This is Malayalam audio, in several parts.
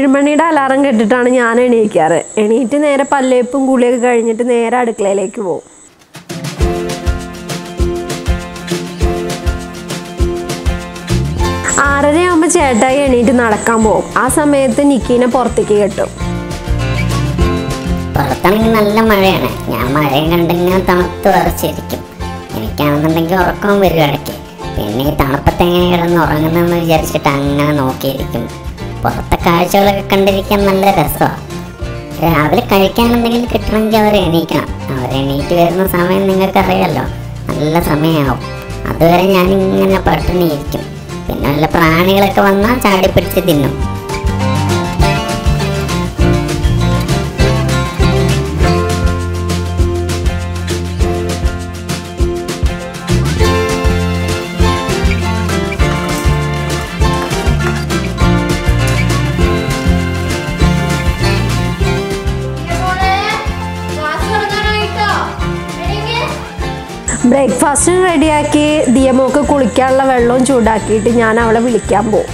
ഏഴുമണിയുടെ അലാറം കെട്ടിട്ടാണ് ഞാൻ എണീക്കാറ് എണീറ്റ് നേരെ പല്ലേപ്പും കുളിയൊക്കെ കഴിഞ്ഞിട്ട് നേരെ അടുക്കളയിലേക്ക് പോകും ആറരയാകുമ്പോൾ ചേട്ടായി എണീറ്റ് നടക്കാൻ പോകും ആ സമയത്ത് നിക്കീനെ പുറത്തേക്ക് കെട്ടും പുറത്താണെങ്കിൽ നല്ല മഴയാണ് ഞാൻ മഴയും കണ്ടിങ്ങനെ തണുത്ത് വിറച്ചിരിക്കും എനിക്കാണെന്നുണ്ടെങ്കിൽ ഉറക്കവും വരും ഇടയ്ക്ക് പിന്നെ ഈ തണുപ്പത്ത് എങ്ങനെ കിടന്ന് ഉറങ്ങുന്നതെന്ന് വിചാരിച്ചിട്ട് അങ്ങനെ നോക്കിയിരിക്കും പുറത്തെ കാഴ്ചകളൊക്കെ കണ്ടിരിക്കാൻ നല്ല രസമാണ് രാവിലെ കഴിക്കാൻ എന്തെങ്കിലും കിട്ടണമെങ്കിൽ അവർ എണീക്കണം അവർ എണീറ്റ് വരുന്ന സമയം നിങ്ങൾക്കറിയാലോ നല്ല സമയമാവും അതുവരെ ഞാൻ ഇങ്ങനെ പട്ടിണി ഇരിക്കും പിന്നെ വല്ല പ്രാണികളൊക്കെ വന്നാൽ ചാടിപ്പിടിച്ച് തിന്നും ബ്രേക്ക്ഫാസ്റ്റും റെഡിയാക്കി ദിയമോക്ക് കുളിക്കാനുള്ള വെള്ളവും ചൂടാക്കിയിട്ട് ഞാൻ അവളെ വിളിക്കാൻ പോകും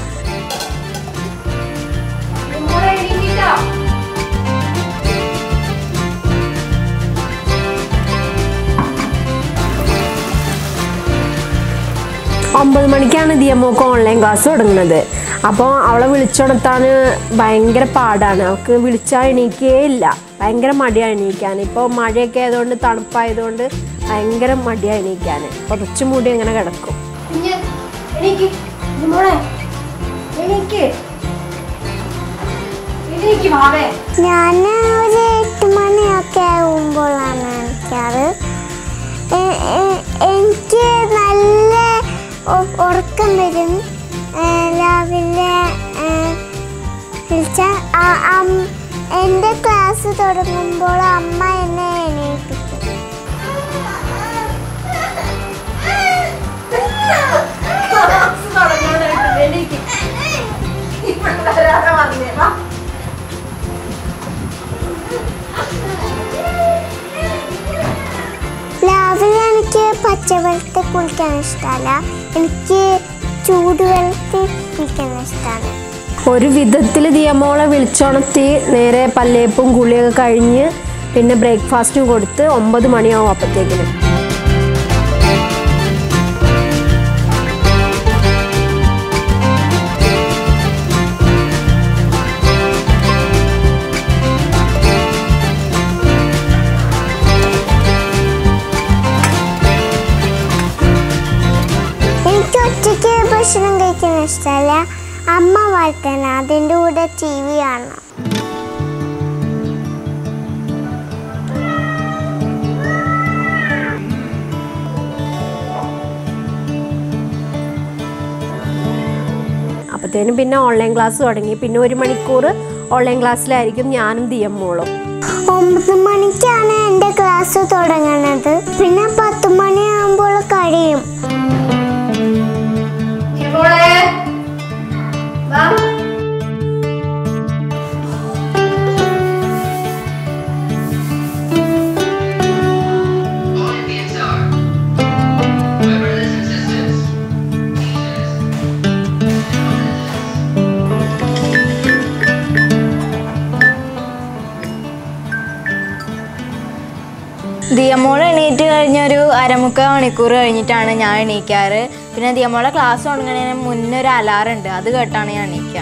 ഒമ്പത് മണിക്കാണ് ദിയമോക്ക് ഓൺലൈൻ ക്ലാസ് തുടങ്ങുന്നത് അപ്പോൾ അവളെ വിളിച്ചുണർത്താൻ ഭയങ്കര പാടാണ് അവൾക്ക് വിളിച്ചാൽ എണീക്കേ ഇല്ല ഭയങ്കര മടിയാണ് എണീക്കാൻ ഇപ്പോൾ മഴയൊക്കെ ആയതുകൊണ്ട് തണുപ്പായതുകൊണ്ട് ഭയങ്കര മടിയാണ് എണീക്കാൻ കുറച്ച് മൂടി അങ്ങനെ കിടക്കും എനിക്ക് മോളെ എനിക്ക് എനിക്ക് മാവേ ഞാൻ ഒരു എട്ട് മണിയൊക്കെ ആകുമ്പോഴാണ് എണിക്കാറ് എ- എ- എനിക്ക് നല്ല ഉ- ഉറക്കം വരും ഏ, രാവിലെ ഏ, വിളിച്ചാൽ ആ- അം- എൻ്റെ ക്ലാസ് തുടങ്ങുമ്പോൾ അമ്മ എന്നെ എണീപ്പിക്കും എനിക്ക് ഇവിടെ വരാതെ വന്നേ വാ രാവിലെ എനിക്ക് പച്ചവെള്ളത്തിൽ കുളിക്കാൻ ഇഷ്ടമല്ല എനിക്ക് ചൂടുവെള്ളത്തിൽ കുളിക്കാൻ ഇഷ്ടമാണ് ഒരു വിധത്തിൽ ദിയമോളെ വിളിച്ചുണർത്തി നേരെ പല്ലേപ്പും കുളിയൊക്കെ കഴിഞ്ഞ് പിന്നെ ബ്രേക്ക്ഫാസ്റ്റും കൊടുത്ത് ഒമ്പത് മണിയാവും അപ്പത്തേക്കിനും എനിക്ക് ഒറ്റയ്ക്ക് ഭക്ഷണം കഴിക്കാൻ ഇഷ്ടമല്ല അമ്മ വളർത്തണം അതിൻ്റെ കൂടെ ടി വി കാണണം അപ്പത്തേനും പിന്നെ ഓൺലൈൻ ക്ലാസ് തുടങ്ങി പിന്നെ ഒരു മണിക്കൂർ ഓൺലൈൻ ക്ലാസ്സിലായിരിക്കും ഞാനും ദിയമ്മോളും ഒമ്പത് മണിക്കാണ് എൻ്റെ ക്ലാസ് തുടങ്ങുന്നത് പിന്നെ പത്ത് മണിയാകുമ്പോൾ കഴിയും മോളെ വാ All Indians are. My brothers and sisters. ദിയമോൾ എണീറ്റ് കഴിഞ്ഞ ഒരു അരമുക്കാൽ മണിക്കൂർ കഴിഞ്ഞിട്ടാണ് ഞാൻ എണീക്കാറ് പിന്നെ ദിയമോളെ ക്ലാസ് തുടങ്ങുന്നതിന് മുന്നേ ഒരു അലാറം ഉണ്ട് അത് കേട്ടാണ് ഞാൻ എണീക്കുക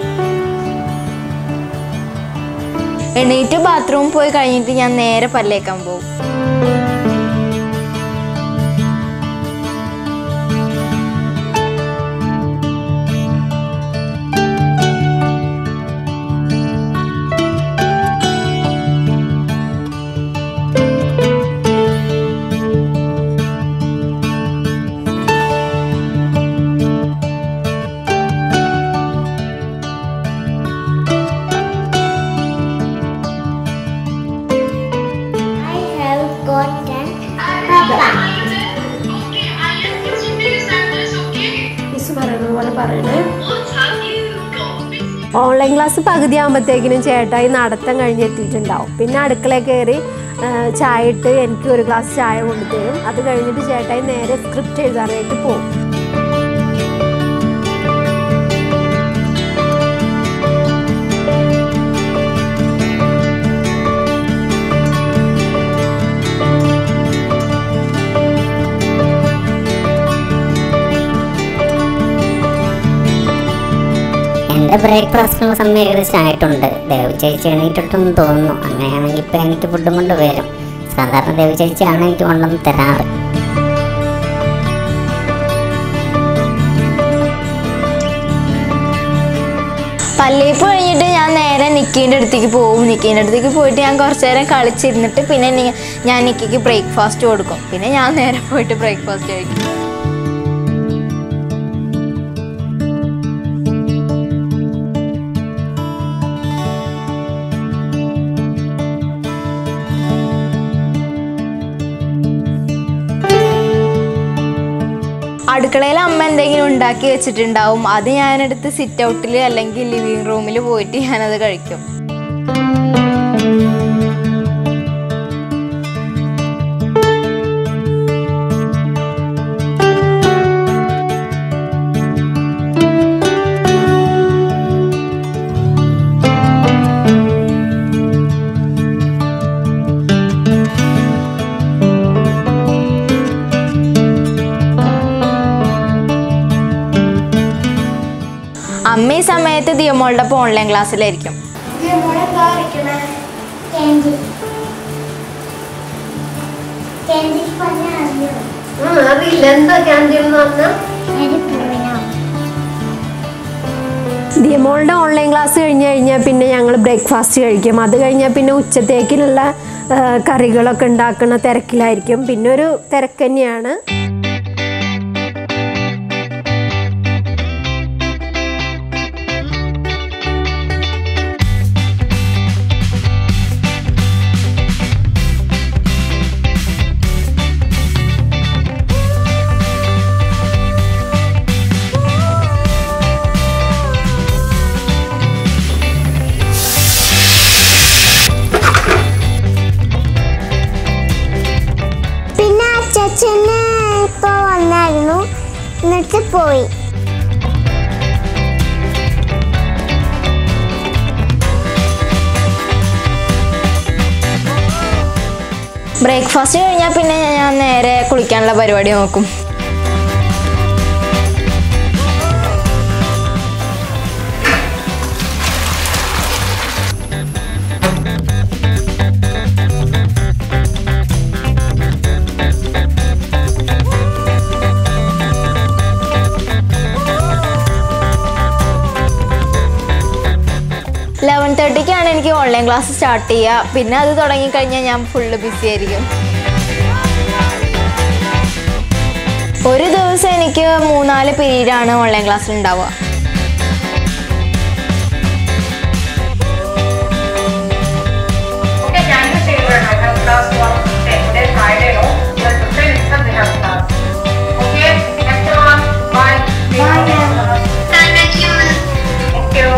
എണീറ്റ് ബാത്റൂമിൽ പോയി കഴിഞ്ഞിട്ട് ഞാൻ നേരെ പല്ലേക്കാൻ പോകും I have got an papa. Miss പറയുന്നത് പോലെ പറയണേ ഓൺലൈൻ ക്ലാസ് പകുതി ആകുമ്പോഴത്തേക്കിനും ചേട്ടായി നടത്തം കഴിഞ്ഞ് എത്തിയിട്ടുണ്ടാവും പിന്നെ അടുക്കളയിൽ കയറി ആ, ചായ ഇട്ട് എനിക്ക് ഒരു ഗ്ലാസ് ചായ കൊണ്ടുതരും അത് കഴിഞ്ഞിട്ട് ചേട്ടായി നേരെ സ്ക്രിപ്റ്റ് എഴുതാനായിട്ട് പോകും എൻ്റെ ബ്രേക്ക്ഫാസ്റ്റിനുള്ള സമയം ഏകദേശം ആയിട്ടുണ്ട് ദേവ് ചേച്ചി എണീറ്റിട്ടെന്ന് തോന്നുന്നു അങ്ങനെയാണെങ്കിൽ ഇപ്പം എനിക്ക് ഫുഡും കൊണ്ട് വരും സാധാരണ ദേവ് ചേച്ചിയാണ് എനിക്ക് കൊണ്ടുവന്ന് തരാറ് പള്ളിയിൽ കഴിഞ്ഞിട്ട് ഞാൻ നേരെ നിക്കീൻ്റെ അടുത്തേക്ക് പോകും നിക്കീൻ്റെ അടുത്തേക്ക് പോയിട്ട് ഞാൻ കുറച്ച് നേരം കളിച്ചിരുന്നിട്ട് പിന്നെ നി- ഞാൻ നിക്കിക്ക് ബ്രേക്ക്ഫാസ്റ്റ് കൊടുക്കും പിന്നെ ഞാൻ നേരെ പോയിട്ട് ബ്രേക്ക്ഫാസ്റ്റ് കഴിക്കും അടുക്കളയിൽ അമ്മ എന്തെങ്കിലും ഉണ്ടാക്കി വെച്ചിട്ടുണ്ടാവും അത് ഞാനെടുത്ത് സിറ്റ് ഔട്ടിൽ അല്ലെങ്കിൽ ലിവിങ് റൂമിൽ പോയിട്ട് ഞാനത് കഴിക്കും അമ്മ ഈ സമയത്ത് ദിയമോളുടെ ഒപ്പം ഓൺലൈൻ ക്ലാസ്സിലായിരിക്കും ആ, അറിയില്ല എന്താ ക്യാൻറ്റീൻ എന്ന് പറഞ്ഞാൽ ദിയമോളുടെ ഓൺലൈൻ ക്ലാസ് കഴിഞ്ഞ് കഴിഞ്ഞാൽ പിന്നെ ഞങ്ങൾ ബ്രേക്ക്ഫാസ്റ്റ് കഴിക്കും അത് കഴിഞ്ഞാൽ പിന്നെ ഉച്ചത്തേക്കിനുള്ള ആ, കറികളൊക്കെ ഉണ്ടാക്കുന്ന തിരക്കിലായിരിക്കും പിന്നെ ഒരു തിരക്ക് തന്നെയാണ് പിന്നെ അച്ഛന് ഇപ്പൊ വന്നായിരുന്നു എന്നിട്ട് പോയി ബ്രേക്ക്ഫാസ്റ്റ് കഴിഞ്ഞാൽ പിന്നെ ഞാൻ നേരെ കുളിക്കാനുള്ള പരിപാടി നോക്കും ലെവൻ തേർട്ടിക്കാണ് എനിക്ക് ഓൺലൈൻ ക്ലാസ് സ്റ്റാർട്ട് ചെയ്യുക പിന്നെ അത് തുടങ്ങിക്കഴിഞ്ഞാൽ ഞാൻ ഫുള്ള് ബിസി ആയിരിക്കും ഒരു ദിവസം എനിക്ക് മൂന്നാല് പീരീഡാണ് ഓൺലൈൻ ക്ലാസ്സിൽ ഉണ്ടാവുക Okay, can you say where I have class one today? Today Friday, no? But today itself they have class. Okay, next one. Bye. Bye. Thank you. Thank you.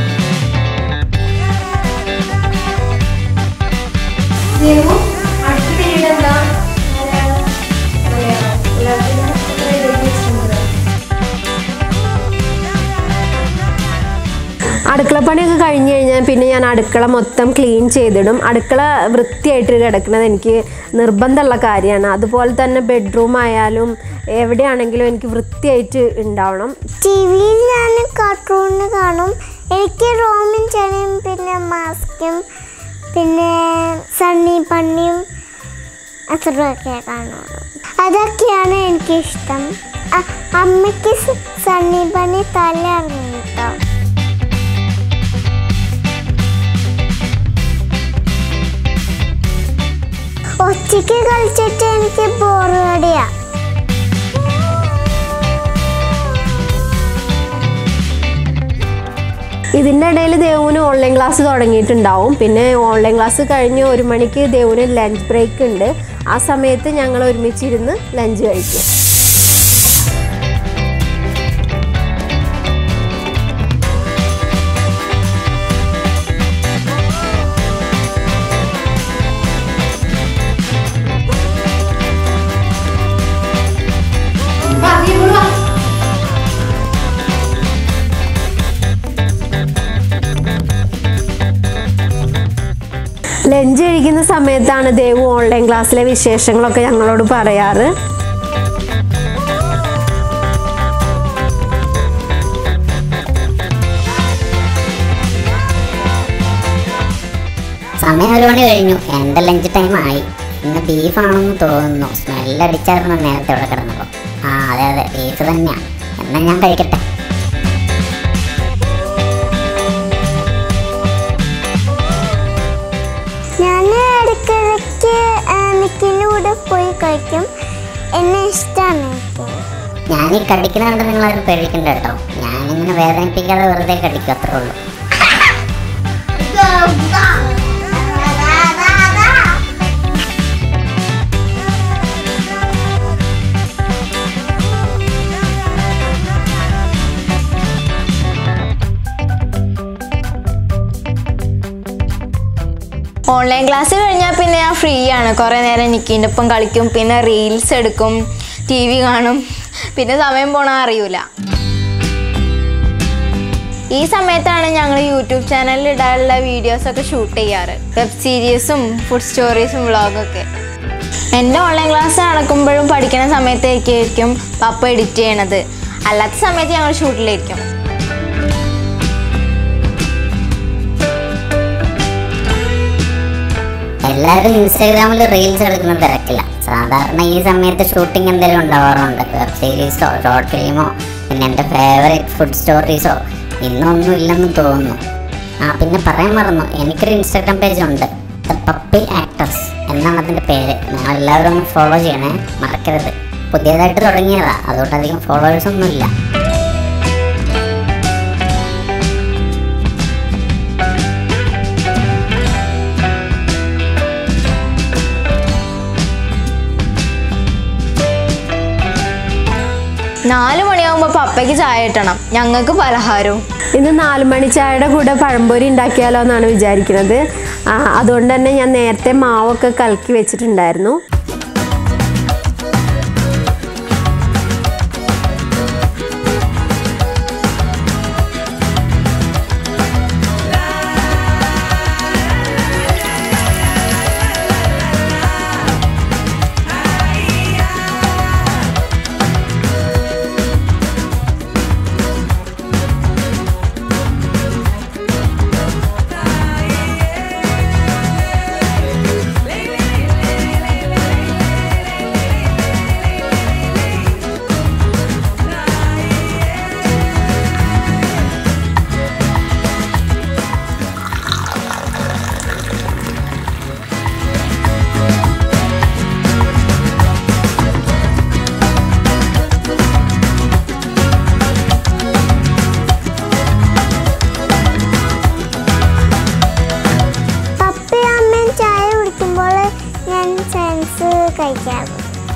Devu അടുത്ത പീരീഡ് എന്താ മലയാളം മലയാളം അടുക്കളപ്പണിയൊക്കെ കഴിഞ്ഞ് കഴിഞ്ഞാൽ പിന്നെ ഞാൻ അടുക്കള മൊത്തം ക്ലീൻ ചെയ്തിടും അടുക്കള വൃത്തിയായിട്ട് കിടക്കുന്നത് എനിക്ക് നിർബന്ധമുള്ള കാര്യമാണ് അതുപോലെ തന്നെ ബെഡ്റൂം ആയാലും എവിടെയാണെങ്കിലും എനിക്ക് വൃത്തിയായിട്ട് ഉണ്ടാവണം ടി വിയിൽ ഞാൻ കാർട്ടൂണ് കാണും എനിക്ക് റോമിൻ ചെടിയും പിന്നെ മാസ്കും പിന്നെ സണ്ണി പണ്ണിയും അത്രയൊക്കെ കാണുള്ളൂ അതൊക്കെയാണ് എനിക്കിഷ്ടം അ- അമ്മയ്ക്ക് സ- സണ്ണി പണി തല ഇറങ്ങി കേട്ടോ ഒറ്റയ്ക്ക് കളിച്ചിട്ട് എനിക്ക് ബോറുകടിയാ ഇതിൻ്റെ ഇടയിൽ ദേവുവിന് ഓൺലൈൻ ക്ലാസ് തുടങ്ങിയിട്ടുണ്ടാവും പിന്നെ ഓൺലൈൻ ക്ലാസ് കഴിഞ്ഞ് ഒരു മണിക്ക് ദേവുവിന് ലഞ്ച് ബ്രേക്ക് ഉണ്ട് ആ സമയത്ത് ഞങ്ങൾ ഒരുമിച്ചിരുന്ന് ലഞ്ച് കഴിക്കും വാ, ദേവു, വാ. ലഞ്ച് കഴിക്കുന്ന സമയത്താണ് ദേവു ഓൺലൈൻ ക്ലാസ്സിലെ വിശേഷങ്ങളൊക്കെ ഞങ്ങളോട് പറയാറ് സമയം ഒരു മണി കഴിഞ്ഞു എൻ്റെ ലഞ്ച് ടൈം ആയി ഇന്ന് ബീഫാണെന്ന് തോന്നുന്നു സ്മെല്ലടിച്ചായിരുന്നു നേരത്തെ ഇവിടെ കിടന്നപ്പോൾ ആ അതെ അതെ ബീഫ് തന്നെയാ എന്നാ ഞാൻ കഴിക്കട്ടെ ഞാൻ ഇടയ്ക്കിടയ്ക്ക് നിക്കിൻ്റെ കൂടെ പോയി കഴിക്കും എന്നെ ഇഷ്ടമാണ് എനിക്ക് ഞാൻ ഈ കടിക്കുന്ന കണ്ട് നിങ്ങളാരും പേടിക്കണ്ട കേട്ടോ ഞാനിങ്ങനെ വേദനിപ്പിക്കാതെ വെറുതെ കടിക്കും അത്രേ ഉള്ളൂ ഓൺലൈൻ ക്ലാസ് കഴിഞ്ഞാൽ പിന്നെ ഞാൻ ഫ്രീ ആണ് കുറേ നേരം നിക്കിൻ്റെ ഒപ്പം കളിക്കും പിന്നെ റീൽസ് എടുക്കും ടി വി കാണും പിന്നെ സമയം പോണ അറിയൂല ഈ സമയത്താണ് ഞങ്ങൾ യൂട്യൂബ് ചാനലിൽ ഇടാനുള്ള വീഡിയോസൊക്കെ ഷൂട്ട് ചെയ്യാറ് വെബ് സീരീസും ഫുഡ് സ്റ്റോറീസും വ്ളോഗൊക്കെ എൻ്റെ ഓൺലൈൻ ക്ലാസ് നടക്കുമ്പോഴും പഠിക്കുന്ന സമയത്തായിരിക്കും പപ്പ എഡിറ്റ് ചെയ്യണത് അല്ലാത്ത സമയത്ത് ഞങ്ങൾ ഷൂട്ടിലായിരിക്കും എല്ലാവരും ഇൻസ്റ്റാഗ്രാമിൽ റീൽസ് എടുക്കുന്ന തിരക്കില്ല സാധാരണ ഈ സമയത്ത് ഷൂട്ടിംഗ് എന്തെങ്കിലും ഉണ്ടാവാറുണ്ട് വെബ് സീരീസോ ഷോർട്ട് ഫിലിമോ പിന്നെ എൻ്റെ ഫേവറേറ്റ് ഫുഡ് സ്റ്റോറീസോ ഇന്നൊന്നും ഇല്ലെന്ന് തോന്നുന്നു ആ പിന്നെ പറയാൻ മറന്നു എനിക്കൊരു ഇൻസ്റ്റാഗ്രാം പേജ് ഉണ്ട് ദ പപ്പി ആക്ടേഴ്സ് എന്നാണ് അതിൻ്റെ പേര് നിങ്ങൾ എല്ലാവരും ഒന്ന് ഫോളോ ചെയ്യണേ മറക്കരുത് പുതിയതായിട്ട് തുടങ്ങിയതാ അതുകൊണ്ട് അധികം ഫോളോവേഴ്സ് ഒന്നുമില്ല നാല് മണിയാകുമ്പോൾ പപ്പയ്ക്ക് ചായ കിട്ടണം ഞങ്ങൾക്ക് പലഹാരവും ഇന്ന് നാല് മണി ചായയുടെ കൂടെ പഴംപൊരി ഉണ്ടാക്കിയാലോ എന്നാണ് വിചാരിക്കുന്നത് ആ, അതുകൊണ്ട് തന്നെ ഞാൻ നേരത്തെ മാവൊക്കെ കലക്കി വെച്ചിട്ടുണ്ടായിരുന്നു പപ്പയും അമ്മയും ചായ കുടിക്കുമ്പോൾ ഞാൻ സയൻസ് കഴിക്കാറ്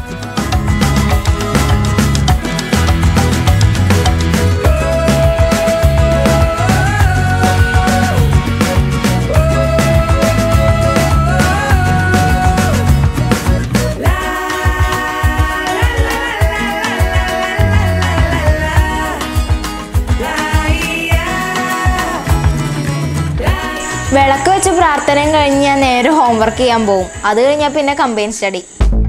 വിളക്ക് വെച്ച് പ്രാർത്ഥനയും കഴിഞ്ഞ് ഞാൻ നേരെ ഹോംവർക്ക് ചെയ്യാൻ പോകും അത് കഴിഞ്ഞാൽ പിന്നെ കമ്പൈൻ സ്റ്റഡി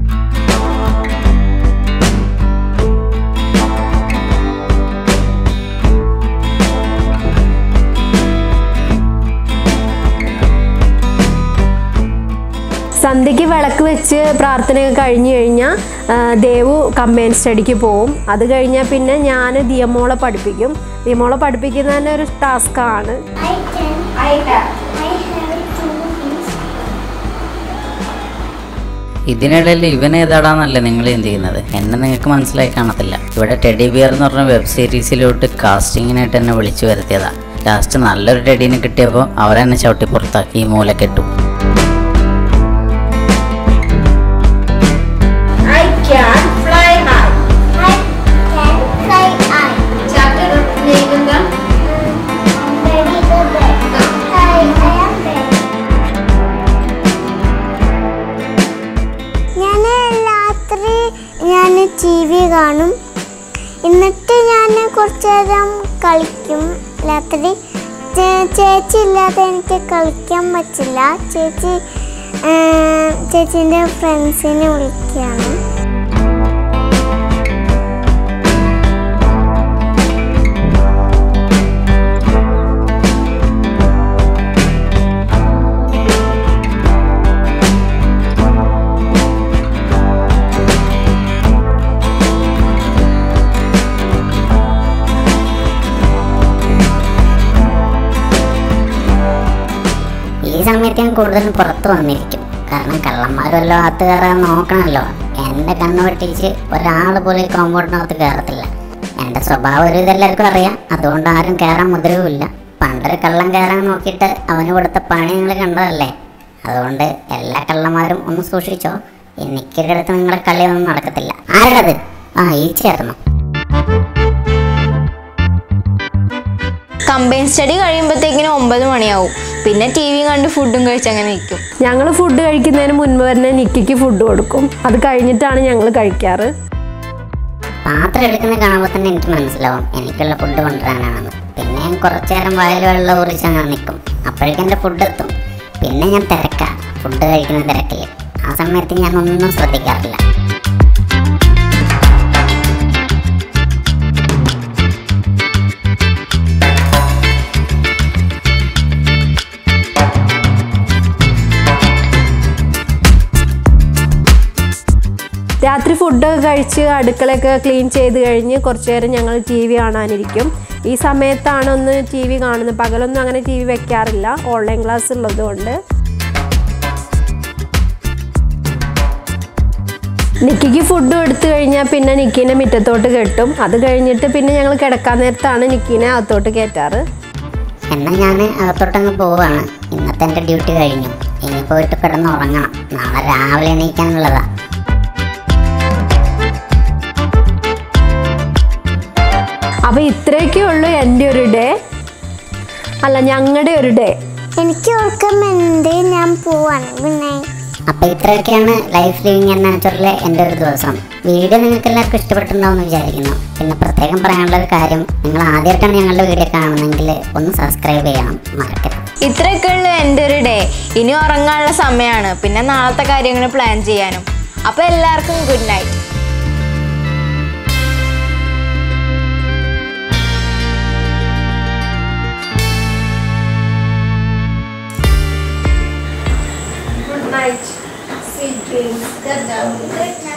സന്ധ്യയ്ക്ക് വിളക്ക് വെച്ച് പ്രാർത്ഥനയൊക്കെ കഴിഞ്ഞു കഴിഞ്ഞാൽ ദേവു കമ്പൈൻ സ്റ്റഡിക്ക് പോവും അത് കഴിഞ്ഞാൽ പിന്നെ ഞാൻ ദിയമോളെ പഠിപ്പിക്കും ദിയമോളെ പഠിപ്പിക്കുന്ന തന്നെ ഒരു ടാസ്ക്കാണ് ഇതിനിടയിൽ ഇവൻ ഏതാടാന്നല്ലേ നിങ്ങൾ ചിന്തിക്കുന്നത് എന്നെ നിങ്ങൾക്ക് മനസ്സിലായി കാണത്തില്ല ഇവിടെ ടെഡി ബിയർ എന്ന് പറഞ്ഞ വെബ് സീരീസിലോട്ട് കാസ്റ്റിങ്ങിനായിട്ട് എന്നെ വിളിച്ചു വരുത്തിയതാ ലാസ്റ്റ് നല്ലൊരു ടെഡീനെ കിട്ടിയപ്പോൾ അവരെന്നെ ചവിട്ടി പുറത്താക്കി ഈ മൂലക്കെട്ടു I can fly high. I can fly high. Chapter name എന്താ? Ready the bed. Hi, I am ready. ഞാൻ രാത്രി ഞാൻ ടി വി കാണും എന്നിട്ട് ഞാൻ കുറച്ച് നേരം കളിക്കും രാത്രി ചേ- ചേച്ചി ഇല്ലാതെ എനിക്ക് കളിക്കാൻ പറ്റില്ല ചേച്ചി ചേച്ചീൻ്റെ ഫ്രണ്ട്സിനെ വിളിക്കുകയാണ് ഈ സമയത്ത് ഞാൻ കൂടുതലും പുറത്ത് വന്നിരിക്കും കാരണം കള്ളന്മാർ വല്ലതും അകത്ത് കയറാൻ നോക്കണമല്ലോ എൻ്റെ കണ്ണ് വെട്ടിച്ച് ഒരാൾ പോലും ഈ കോമ്പൗണ്ടിനകത്ത് കയറത്തില്ല എൻ്റെ സ്വഭാവം ഒരു ഇതെല്ലാവർക്കും അറിയാം അതുകൊണ്ട് ആരും കയറാൻ മുതിരുവില്ല പണ്ടൊരു കള്ളം കയറാൻ നോക്കിയിട്ട് അവന് കൊടുത്ത പണി നിങ്ങൾ കണ്ടതല്ലേ അതുകൊണ്ട് എല്ലാ കള്ളന്മാരും ഒന്ന് സൂക്ഷിച്ചോ ഈ നിക്കിയുടെ അടുത്ത് നിങ്ങളെ കളിയൊന്നും നടക്കത്തില്ല ആരുടേത് ആ ഈച്ചയായിരുന്നു കമ്പൈൻ സ്റ്റഡി കഴിയുമ്പോഴത്തേക്കിനും ഒമ്പത് മണിയാവും പിന്നെ ടി വി കണ്ട് ഫുഡും കഴിച്ച് അങ്ങനെ നിൽക്കും ഞങ്ങൾ ഫുഡ് കഴിക്കുന്നതിന് മുൻപ് തന്നെ നിക്കിക്ക് ഫുഡ് കൊടുക്കും അത് കഴിഞ്ഞിട്ടാണ് ഞങ്ങൾ കഴിക്കാറ് പാത്രം എടുക്കുന്ന കാണുമ്പോൾ തന്നെ എനിക്ക് മനസ്സിലാവും എനിക്കുള്ള ഫുഡ് കൊണ്ടുവരാനാണെന്ന് പിന്നെ ഞാൻ കുറച്ചു നേരം വയൽ വെള്ളം കുറിച്ച് അങ്ങനെ നിൽക്കും അപ്പോഴേക്കും എൻ്റെ ഫുഡ് എത്തും പിന്നെ ഞാൻ തിരക്കാം ഫുഡ് കഴിക്കുന്ന തിരക്കിൽ ആ സമയത്ത് ഞാൻ ഒന്നും ശ്രദ്ധിക്കാറില്ല രാത്രി ഫുഡൊക്കെ കഴിച്ച് അടുക്കളയൊക്കെ ക്ലീൻ ചെയ്ത് കഴിഞ്ഞ് കുറച്ച് നേരം ഞങ്ങൾ ടി വി കാണാനിരിക്കും ഈ സമയത്താണ് ഒന്ന് ടി വി കാണുന്നത് പകലൊന്നും അങ്ങനെ ടി വി വെക്കാറില്ല ഓൺലൈൻ ക്ലാസ് ഉള്ളതുകൊണ്ട് നിക്കിക്ക് ഫുഡ് എടുത്തു കഴിഞ്ഞാൽ പിന്നെ നിക്കിനെ മുറ്റത്തോട്ട് കെട്ടും അത് കഴിഞ്ഞിട്ട് പിന്നെ ഞങ്ങൾ കിടക്കാൻ നേരത്താണ് നിക്കിനെ അകത്തോട്ട് കയറ്റാറ് എന്നാൽ ഞാൻ അകത്തോട്ടങ്ങ് പോവാണ് ഇന്നത്തെ എൻ്റെ ഡ്യൂട്ടി കഴിഞ്ഞു ഇനി പോയിട്ട് കിടന്ന് ഉറങ്ങണം നാളെ രാവിലെ എണീക്കാനുള്ളതാ അപ്പോൾ ഇത്രയൊക്കെ ഉള്ളൂ എൻ്റെ ഒരു ഡേ അല്ല ഞങ്ങളുടെ ഒരു ഡേ എനിക്ക് ഓർക്കുന്നുണ്ട് ഞാൻ പോവാണ് ഗുഡ് നൈറ്റ് അപ്പോൾ ഇത്രയൊക്കെയാണ് ലൈഫ് ലിവിങ് എന്ന നാച്ചുറലിലെ എൻ്റെ ഒരു ദിവസം വീഡിയോ നിങ്ങൾക്ക് എല്ലാവർക്കും ഇഷ്ടപ്പെട്ടിട്ടുണ്ടാവും എന്ന് വിചാരിക്കുന്നു പിന്നെ പ്രത്യേകം പറയാനുള്ള ഒരു കാര്യം നിങ്ങൾ ആദ്യമായിട്ടാണ് ഞങ്ങളുടെ വീഡിയോ കാണുന്നതെങ്കിൽ ഒന്ന് സബ്സ്ക്രൈബ് ചെയ്യണം മറക്കരുത് ഇത്രയൊക്കെ ഉള്ളൂ എൻ്റെ ഒരു ഡേ ഇനി ഉറങ്ങാനുള്ള സമയമാണ് പിന്നെ നാളത്തെ കാര്യങ്ങൾ പ്ലാൻ ചെയ്യാനും അപ്പോൾ എല്ലാവർക്കും good night Good night. Sweet dreams. Good night.